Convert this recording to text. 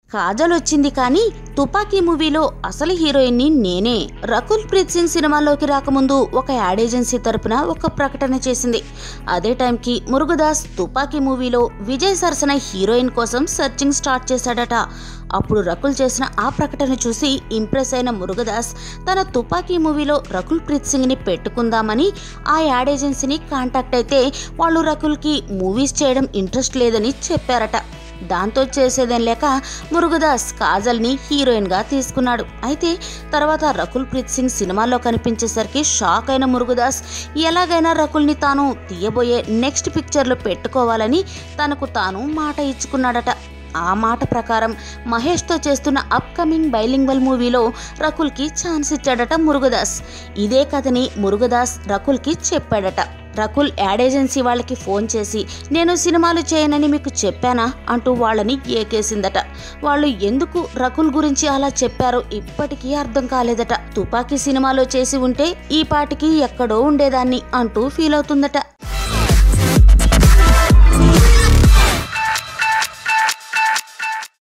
కాజల్ వచ్చింది కానీ తుపాకీ మూవీలో అసలు హీరోయిన్ని నేనే రకుల్ ప్రీత్ సింగ్ సినిమాలోకి రాకముందు ఒక యాడ్ ఏజెన్సీ తరపున ఒక ప్రకటన చేసింది అదే టైంకి మురుగదాస్ తుపాకీ మూవీలో విజయ్ సరసన హీరోయిన్ కోసం సెర్చింగ్ స్టార్ట్ చేశాడట అప్పుడు రకుల్ చేసిన ఆ ప్రకటన చూసి ఇంప్రెస్ అయిన మురుగదాస్ తన తుపాకీ మూవీలో రకుల్ ప్రీత్ సింగ్ని పెట్టుకుందామని ఆ యాడ్ ఏజెన్సీని కాంటాక్ట్ అయితే వాళ్ళు రకుల్కి మూవీస్ చేయడం ఇంట్రెస్ట్ లేదని చెప్పారట దాంతో చేసేదేం లేక మురుగదాస్ కాజల్ని హీరోయిన్గా తీసుకున్నాడు అయితే తర్వాత రకుల్ ప్రీత్ సింగ్ సినిమాలో కనిపించేసరికి షాక్ అయిన మురుగదాస్ ఎలాగైనా రకుల్ని తాను తీయబోయే నెక్స్ట్ పిక్చర్లో పెట్టుకోవాలని తనకు తాను మాట ఇచ్చుకున్నాడట ఆ మాట ప్రకారం మహేష్తో చేస్తున్న అప్కమింగ్ బైలింగ్వల్ మూవీలో రకుల్కి ఛాన్స్ ఇచ్చాడట మురుగదాస్ ఇదే కథని మురుగదాస్ రకుల్కి చెప్పాడట రకుల్ యాడ్ ఏజెన్సీ వాళ్ళకి ఫోన్ చేసి నేను సినిమాలు చేయనని మీకు చెప్పానా అంటూ వాళ్ళని ఏకేసిందట వాళ్ళు ఎందుకు రకుల్ గురించి అలా చెప్పారో ఇప్పటికీ అర్థం కాలేదట తుపాకీ సినిమాలో చేసి ఉంటే ఈ పాటికి ఎక్కడో ఉండేదాన్ని అంటూ ఫీల్ అవుతుందట